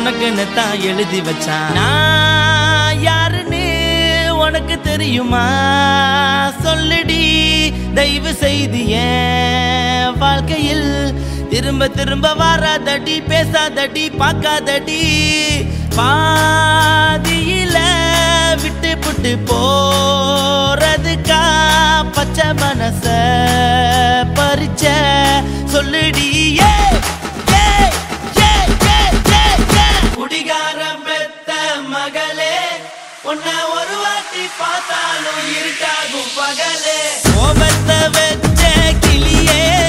உனக்குன்னு தான் எழுதி வச்சான் நான் யாருன்னு உனக்கு தெரியுமா சொல்லுடி தயவு செய்து என் வாழ்க்கையில் திரும்ப திரும்ப வராதடி பேசாதடி பார்க்காதடி பாதியில விட்டு புட்டு போறதுக்கா பச்சை மனச பறிச்ச சொல்லுடி ஏ, ஏ, ஏ, ஏ, ஏ, ஏ. குடிகாரம் பெத்த மகளே உன்னை ஒரு வாட்டி பார்த்தாலும் இருட்டாகும் பகலே கோபத்தை வச்ச கிளியே